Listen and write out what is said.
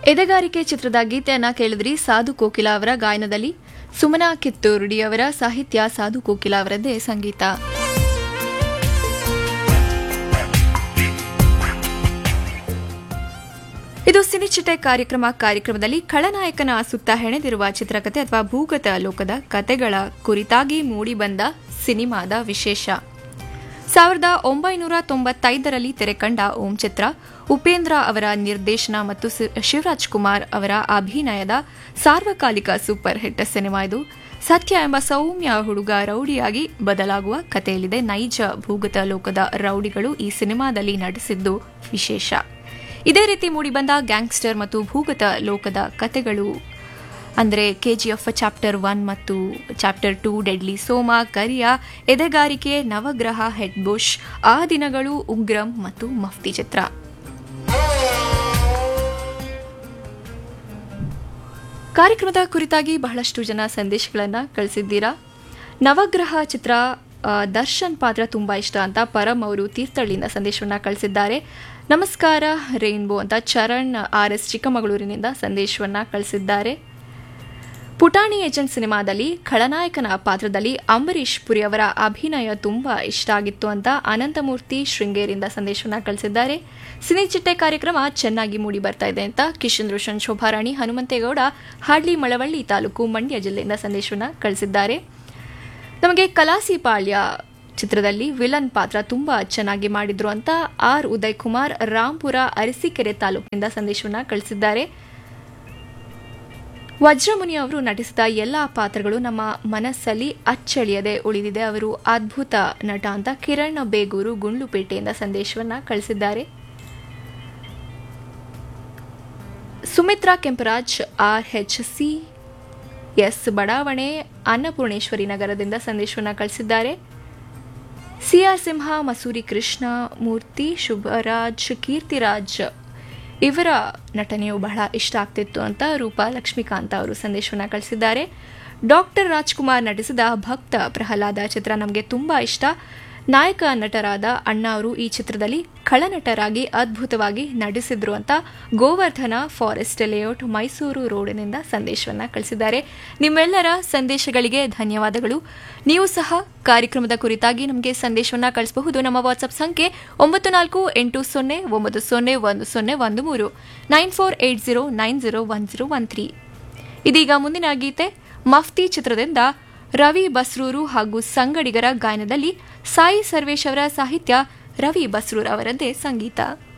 ಎದೆಗಾರಿಕೆ ಚಿತ್ರದ ಗೀತೆಯನ್ನ ಕೇಳಿದ್ರಿ ಸಾಧು ಕೋಕಿಲ ಅವರ ಗಾಯನದಲ್ಲಿ ಸುಮನಾ ಕಿತ್ತೂರುಡಿ ಅವರ ಸಾಹಿತ್ಯ ಸಾಧು ಕೋಕಿಲ ಅವರದ್ದೇ ಸಂಗೀತ ಇದು ಸಿನಿಚಿಟೆ ಕಾರ್ಯಕ್ರಮ ಕಾರ್ಯಕ್ರಮದಲ್ಲಿ ಖಳನಾಯಕನ ಸುತ್ತ ಹೆಣೆದಿರುವ ಚಿತ್ರಕಥೆ ಅಥವಾ ಭೂಗತ ಲೋಕದ ಕತೆಗಳ ಕುರಿತಾಗಿ ಮೂಡಿಬಂದ ಸಿನಿಮಾದ ವಿಶೇಷ ಸಾವಿರದ ಒಂಬೈನೂರ ತೊಂಬತ್ತೈದರಲ್ಲಿ ತೆರೆಕಂಡ ಓಂ ಚಿತ್ರ ಉಪೇಂದ್ರ ಅವರ ನಿರ್ದೇಶನ ಮತ್ತು ಸಿ- ಶಿವರಾಜ್ ಕುಮಾರ್ ಅವರ ಅಭಿನಯದ ಸಾರ್ವಕಾಲಿಕ ಸೂಪರ್ ಹಿಟ್ ಸಿನಿಮಾ ಇದು ಸತ್ಯ ಎಂಬ ಸೌಮ್ಯ ಹುಡುಗ ರೌಡಿಯಾಗಿ ಬದಲಾಗುವ ಕಥೆಯಲ್ಲಿದೆ ನೈಜ ಭೂಗತ ಲೋಕದ ರೌಡಿಗಳು ಈ ಸಿನಿಮಾದಲ್ಲಿ ನಟಿಸಿದ್ದು ವಿಶೇಷ ಇದೇ ರೀತಿ ಮೂಡಿಬಂದ ಗ್ಯಾಂಗ್ಸ್ಟರ್ ಮತ್ತು ಭೂಗತ ಲೋಕದ ಕತೆಗಳು ಅಂದರೆ ಕೆಜಿಎಫ್ ಚಾಪ್ಟರ್ ಒನ್ ಮತ್ತು Chapter Two Deadly Soma Kariya Edegarike Navagraha Head bush ಆ ದಿನಗಳು ಉಗ್ರಂ ಮತ್ತು ಮಫ್ತಿ ಚಿತ್ರ ಕಾರ್ಯಕ್ರಮದ ಕುರಿತಾಗಿ ಬಹಳಷ್ಟು ಜನ ಸಂದೇಶಗಳನ್ನು ಕಳಿಸಿದ್ದೀರಾ ನವಗ್ರಹ ಚಿತ್ರ ಆ, ದರ್ಶನ್ ಪಾತ್ರ ತುಂಬಾ ಇಷ್ಟ ಅಂತ ಪರಂ ಅವರು ತೀರ್ಥಹಳ್ಳಿಯಿಂದ ಸಂದೇಶವನ್ನ ಕಳಿಸಿದ್ದಾರೆ ನಮಸ್ಕಾರ ರೈನ್ಬೋ ಅಂತ ಚರಣ್ ಆರ್ ಎಸ್ ಚಿಕ್ಕಮಗಳೂರಿನಿಂದ ಸಂದೇಶವನ್ನ ಕಳಿಸಿದ್ದಾರೆ ಪುಟಾಣಿ ಏಜೆಂಟ್ ಸಿನಿಮಾದಲ್ಲಿ ಖಳನಾಯಕನ ಪಾತ್ರದಲ್ಲಿ ಅಂಬರೀಶ್ ಪುರಿ ಅವರ ಅಭಿನಯ ತುಂಬಾ ಇಷ್ಟ ಆಗಿತ್ತು ಅಂತ ಅನಂತಮೂರ್ತಿ ಶೃಂಗೇರಿಯಿಂದ ಸಂದೇಶವನ್ನ ಕಳಿಸಿದ್ದಾರೆ ಸಿನಿಚಿಟ್ಟೆ ಕಾರ್ಯಕ್ರಮ ಚೆನ್ನಾಗಿ ಮೂಡಿ ಬರ್ತಾ ಇದೆ ಅಂತ ಕಿಶನ್ ರೋಷನ್ ಶೋಭಾರಾಣಿ ಹನುಮಂತೇಗೌಡ ಹಾಡ್ಲಿ ಮಳವಳ್ಳಿ ತಾಲೂಕು ಮಂಡ್ಯ ಜಿಲ್ಲೆಯಿಂದ ಸಂದೇಶವನ್ನ ಕಳಿಸಿದ್ದಾರೆ ನಮಗೆ ಕಲಾಸಿಪಾಳ್ಯ ಚಿತ್ರದಲ್ಲಿ ವಿಲನ್ ಪಾತ್ರ ತುಂಬಾ ಚೆನ್ನಾಗಿ ಮಾಡಿದ್ರು ಅಂತ ಆರ್ ಉದಯ್ ಕುಮಾರ್ ರಾಂಪುರ ಅರಸೀಕೆರೆ ತಾಲೂಕಿನಿಂದ ಸಂದೇಶವನ್ನ ಕಳಿಸಿದ್ದಾರೆ ವಜ್ರಮುನಿ ಅವರು ನಟಿಸಿದ ಎಲ್ಲಾ ಪಾತ್ರಗಳು ನಮ್ಮ ಮನಸ್ಸಲ್ಲಿ ಅಚ್ಚಳಿಯದೆ ಉಳಿದಿದೆ ಅವರು ಅದ್ಭುತ ನಟ ಅಂತ ಕಿರಣ್ ಬೇಗೂರು ಗುಂಡ್ಲುಪೇಟೆಯಿಂದ ಸಂದೇಶವನ್ನ ಕಳಿಸಿದ್ದಾರೆ Sumitra Kemparaj R H C S ಬಡಾವಣೆ ಅನ್ನಪೂರ್ಣೇಶ್ವರಿ ನಗರದಿಂದ ಸಂದೇಶವನ್ನ ಕಳಿಸಿದ್ದಾರೆ ಸಿಆರ್ ಸಿಂಹ ಮಸೂರಿ ಕೃಷ್ಣ ಮೂರ್ತಿ ಶುಭರಾಜ್ ಕೀರ್ತಿರಾಜ್ ಇವರ ನಟನೆಯು ಬಹಳ ಇಷ್ಟ ಆಗ್ತಿತ್ತು ಅಂತ ರೂಪಾ ಲಕ್ಷ್ಮೀಕಾಂತ್ ಅವರು ಸಂದೇಶವನ್ನ ಕಳಿಸಿದ್ದಾರೆ ಡಾಕ್ಟರ್ ರಾಜ್ಕುಮಾರ್ ನಟಿಸಿದ ಭಕ್ತ ಪ್ರಹ್ಲಾದ ಚಿತ್ರ ನಮಗೆ ತುಂಬಾ ಇಷ್ಟ ನಾಯಕ ನಟರಾದ ಅಣ್ಣ ಅವರು ಈ ಚಿತ್ರದಲ್ಲಿ ಖಳನಟರಾಗಿ ಅದ್ಭುತವಾಗಿ ನಟಿಸಿದ್ರು ಅಂತ ಗೋವರ್ಧನ ಫಾರೆಸ್ಟ್ ಲೇಔಟ್ ಮೈಸೂರು ರೋಡಿನಿಂದ ಸಂದೇಶವನ್ನ ಕಳಿಸಿದ್ದಾರೆ ನಿಮ್ಮೆಲ್ಲರ ಸಂದೇಶಗಳಿಗೆ ಧನ್ಯವಾದಗಳು ನೀವು ಸಹ ಕಾರ್ಯಕ್ರಮದ ಕುರಿತಾಗಿ ನಮಗೆ ಸಂದೇಶವನ್ನ ಕಳಿಸಬಹುದು ನಮ್ಮ ವಾಟ್ಸ್ಆಪ್ ಸಂಖ್ಯೆ ಒಂಬತ್ತು ನಾಲ್ಕು ಎಂಟು ಸೊನ್ನೆ ಒಂಬತ್ತು ಸೊನ್ನೆ ಒಂದು ಸೊನ್ನೆ ಒಂದು ಮೂರು nine four eight zero nine zero one zero one three ಇದೀಗ ಮುಂದಿನ ಗೀತೆ ಮಫ್ತಿ ಚಿತ್ರದಿಂದ ರವಿ ಬಸ್ರೂರು ಹಾಗೂ ಸಂಗಡಿಗರ ಗಾಯನದಲ್ಲಿ ಸಾಯಿ ಸರ್ವೇಶ್ ಅವರ ಸಾಹಿತ್ಯ ರವಿ ಬಸ್ರೂರ್ ಅವರದ್ದೇ ಸಂಗೀತ